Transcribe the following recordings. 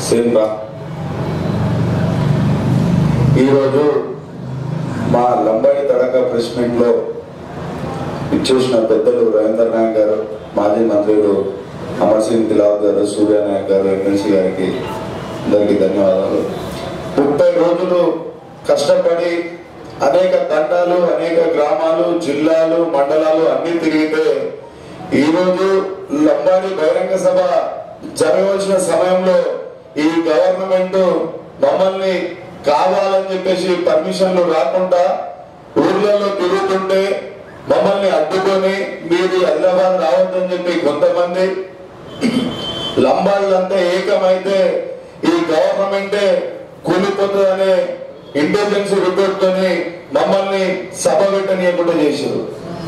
same రా ఈరోజు మా లంబాడి తడక ప్రెస్ మీట్లో ఇచ్చేసిన పెద్దలు రవీంద్ర నాయక్ గారు మాజీ మంత్రులు అమర్ సింగ్ దిలావ్ గారు సూర్య నాయక్ గారు ఎమ్మెల్సీ గారికి అందరికీ ధన్యవాదాలు ముప్పై రోజులు కష్టపడి అనేక తండాలు అనేక గ్రామాలు జిల్లాలు మండలాలు అన్ని తిరిగితే ఈరోజు లంబాడి బహిరంగ సభ జరగవలసిన సమయంలో ఈ గవర్నమెంట్ మమ్మల్ని కావాలని చెప్పేసి పర్మిషన్లు రాకుండా ఊర్లలో తిరుగుతుంటే మమ్మల్ని అడ్డుకొని మీరు హైదరాబాద్ రావద్దని చెప్పి కొంతమంది లంబాళ్ళంతా ఏకమైతే ఈ గవర్నమెంటే కూలిపోతుందనే ఇంటెలిజెన్స్ రిపోర్ట్ తోని మమ్మల్ని సభ పెట్టనీయకుండా చేశారు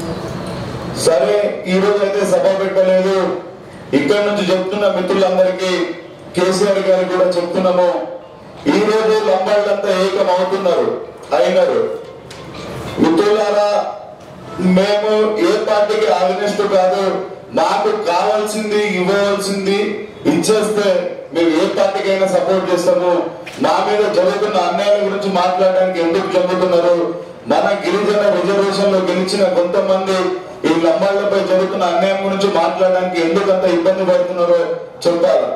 సరే ఈ రోజు అయితే సభ పెట్టలేదు ఇక్కడ నుంచి చెప్తున్న మిత్రులందరికీ కేసీఆర్ గారికి కూడా చెప్తున్నాము ఈ రోజు లంబాళ్ళంతా ఏకం అవుతున్నారు అయినారు మిత్రులారా మేము ఏ పార్టీకి ఆగనిస్ట్ కాదు మాకు కావాల్సింది ఇవ్వవలసింది ఇచ్చేస్తే మేము ఏ పార్టీకి అయినా సపోర్ట్ చేస్తాము మా మీద జరుగుతున్న అన్యాయాల గురించి మాట్లాడడానికి ఎందుకు జరుగుతున్నారు మన గిరిజన రిజర్వేషన్ లో గెలిచిన కొంతమంది ఈ లంబాళ్లపై జరుగుతున్న అన్యాయం గురించి మాట్లాడడానికి ఎందుకు అంత ఇబ్బంది పడుతున్నారో చెప్పాలి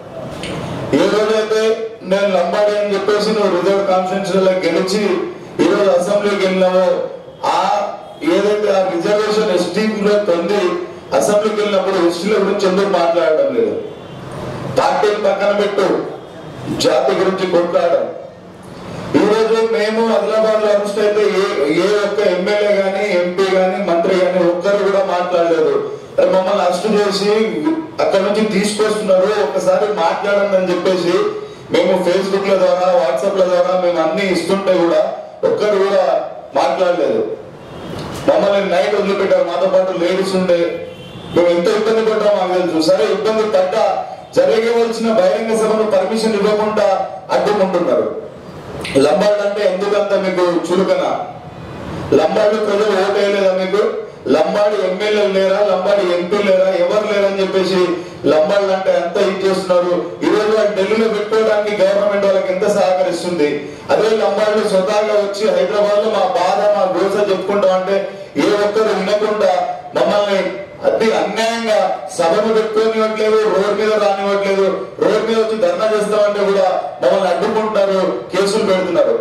ఏ రోజైతే నేను లంబాడి అని చెప్పేసి నువ్వు రిజర్వ్ కాన్ఫరెన్స్ లో గెలిచి ఈ రోజు అసెంబ్లీకి వెళ్ళినావో ఆ ఏదైతే ఆ రిజర్వేషన్ ఎస్టీ లో పొంది అసెంబ్లీకి వెళ్ళినప్పుడు ఎస్టీల గురించి ఎందుకు మాట్లాడడం లేదు పార్టీని పక్కన పెట్టు జాతి గురించి కొట్లాడడం ఈ రోజు మేము ఆదిలాబాద్ లో అరెస్ట్ అయితే ఏ ఏ ఒక్క ఎమ్మెల్యే గాని ఎంపీ గాని మంత్రి గాని ఒక్కరు కూడా మాట్లాడలేదు అరే మమ్మల్ని అరెస్ట్ చేసి అక్కడ నుంచి తీసుకొస్తున్నారు ఒకసారి మాట్లాడండి అని చెప్పేసి మేము ఫేస్బుక్ ల ద్వారా వాట్సాప్ ల ద్వారా మేము అన్ని ఇస్తుంటే కూడా ఒక్కరు కూడా మాట్లాడలేదు మమ్మల్ని నైట్ వదిలిపెట్టారు మాతో పాటు లేడీస్ ఉండే మేము ఎంత ఇబ్బంది పడ్డామో మాకు తెలుసు సరే ఇబ్బంది పడ్డ జరగవలసిన బహిరంగ సభను పర్మిషన్ ఇవ్వకుండా అడ్డుకుంటున్నారు లంబాడు అంటే ఎందుకంత మీకు చురుకన లంబాడు ప్రజలు ఓటేయలేదా మీకు లంబాడి ఎమ్మెల్యేలు లేరా లంబాడి ఎంపీ లేరా ఎవరు లేరని చెప్పేసి లంబాడు అంటే ఎంత ఇది చేస్తున్నారు ఈ రోజు వాళ్ళు ఢిల్లీలో పెట్టుకోవడానికి గవర్నమెంట్ వాళ్ళకి ఎంత సహకరిస్తుంది అదే లంబాడు స్వతహాగా వచ్చి హైదరాబాద్ లో మా బాధ మా గోస చెప్పుకుంటాం అంటే ఏ ఒక్కరు వినకుండా మమ్మల్ని అతి అన్యాయంగా సభను పెట్టుకోనివ్వట్లేదు రోడ్ మీద రానివ్వట్లేదు రోడ్ మీద వచ్చి ధర్నా చేస్తామంటే కూడా మమ్మల్ని అడ్డుకుంటున్నారు కేసులు పెడుతున్నారు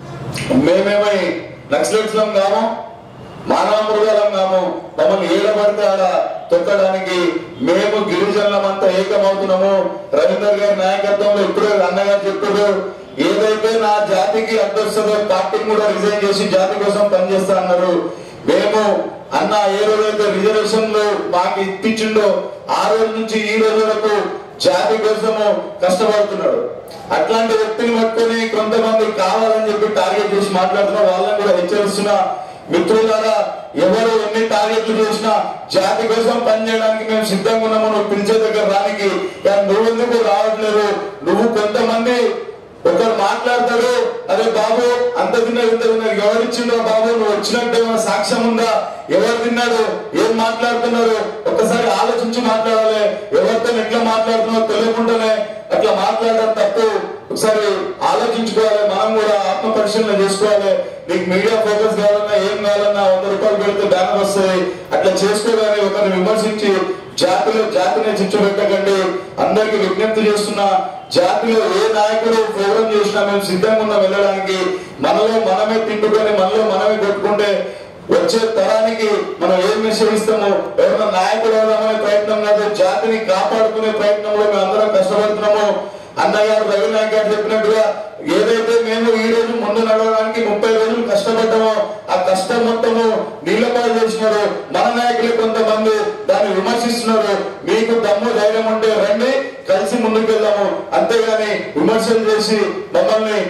మేమేమై నక్సలైట్స్లం కాము మానవ మృగాలం కాము మమ్మల్ని ఏడబడితే ఆడ తొక్కడానికి మేము గిరిజనులమంతా ఏకమవుతున్నాము రవీందర్ గారి నాయకత్వంలో ఇప్పుడే అన్నగారు చెప్పారు ఏదైతే నా జాతికి అడ్డొస్తుందో పార్టీని కూడా రిజైన్ చేసి జాతి కోసం పనిచేస్తా అన్నారు మేము అన్న ఏ రోజైతే రిజర్వేషన్ లో మాకు ఇప్పించిండో ఆ రోజు నుంచి ఈ రోజు వరకు జాతి కోసము కష్టపడుతున్నాడు అట్లాంటి వ్యక్తిని పట్టుకొని కొంతమంది కావాలని చెప్పి టార్గెట్ చేసి మాట్లాడుతున్నారు వాళ్ళని కూడా హెచ్చరిస్తున్నా మిత్రులారా ఎవరు ఎన్ని టార్గెట్లు చేసినా జాతి కోసం పనిచేయడానికి మేము సిద్ధంగా ఉన్నాము నువ్వు పిలిచే దగ్గర రానికి కానీ నువ్వెందుకు రావట్లేదు నువ్వు కొంతమంది ఒకరు మాట్లాడతాడు అరే బాబు అంత తిన్నారు ఇంత తిన్నారు ఎవరు ఇచ్చిండ్రో బాబు నువ్వు వచ్చినట్టు ఏమైనా సాక్ష్యం ఉందా ఎవరు తిన్నాడు ఏం మాట్లాడుతున్నారు ఒక్కసారి ఆలోచించి మాట్లాడాలి ఎవరితో ఎట్లా మాట్లాడుతున్నారో తెలియకుండానే అట్లా మాట్లాడడం తప్పు ఒకసారి ఆలోచించుకోవాలి మనం కూడా ఆత్మ పరిశీలన చేసుకోవాలి నీకు మీడియా ఫోకస్ కావాలన్నా ఏం కావాలన్నా వంద రూపాయలు పెడితే బ్యానర్ వస్తుంది అట్లా చేసుకోగానే ఒకరిని విమర్శించి జాతిలో జాతిని చిచ్చబెట్టకండి అందరికి విజ్ఞప్తి చేస్తున్నా జాతిలో ఏ నాయకుడు ప్రోగ్రాం చేసినా మేము సిద్ధంగా ఉన్నాం వెళ్ళడానికి మనలో మనమే తింటుకొని మనలో మనమే కొట్టుకుంటే వచ్చే తరానికి మనం ఏం మెసేజ్ ఇస్తామో ఎవరైనా నాయకుడు అవుదామనే ప్రయత్నం కాదు జాతిని కాపాడుకునే ప్రయత్నంలో మేము అందరం కష్టపడుతున్నాము అన్నగారు రవి నాయక్ గారు చెప్పినట్టుగా ఏదైతే మేము ఈ రోజు ముందు నడవడానికి ముప్పై రోజులు కష్టపడ్డామో ఆ కష్టం మొత్తము నీళ్ళపాలు చేసినారు మన నాయకులు కొంతమంది దాన్ని విమర్శిస్తున్నారు మీకు దమ్ము ధైర్యం ఉంటే రండి కలిసి ముందుకు వెళ్దాము అంతేగాని విమర్శలు చేసి మమ్మల్ని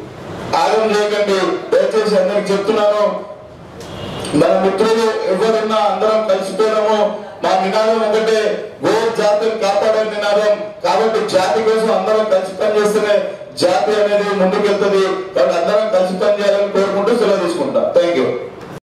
ఆగం చేయకండి దయచేసి అందరికి చెప్తున్నాను మన మిత్రులు ఎవరున్నా అందరం కలిసిపోయినాము మా నినాదం ఒకటే గో జాతిని కాపాడే నినాదం కాబట్టి జాతి కోసం అందరం కలిసి పనిచేస్తేనే జాతి అనేది ముందుకెళ్తుంది కాబట్టి అందరం కలిసి పనిచేయాలని కోరుకుంటూ సెలవు తీసుకుంటా